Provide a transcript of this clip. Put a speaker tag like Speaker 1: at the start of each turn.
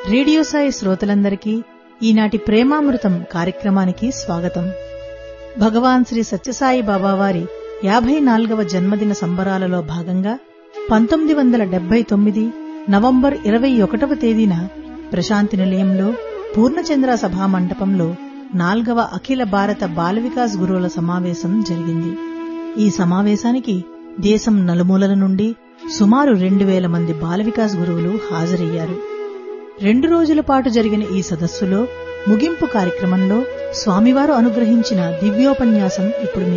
Speaker 1: radio Sai శ్రోతలందరికీ ఈనాటి ప్రేమామృతం కార్యక్రమానికి స్వాగతం భగవాన్ శ్రీ సత్యసాయి బాబా వారి యాభై నాలుగవ జన్మదిన సంబరాలలో భాగంగా పంతొమ్మిది వందల డెబ్బై తొమ్మిది నవంబర్ ఇరవై ఒకటవ తేదీన ప్రశాంతి నిలయంలో పూర్ణచంద్ర సభా మండపంలో నాల్గవ అఖిల భారత బాల వికాస్ గురువుల సమావేశం జరిగింది ఈ సమావేశానికి దేశం నలుమూలల నుండి సుమారు రెండు వేల మంది బాల వికాస్ గురువులు హాజరయ్యారు రెండు రోజుల పాటు జరిగిన ఈ సదస్సులో ముగింపు కార్యక్రమంలో స్వామివారు అనుగ్రహించిన దివ్యోపన్యాసం ఇప్పుడు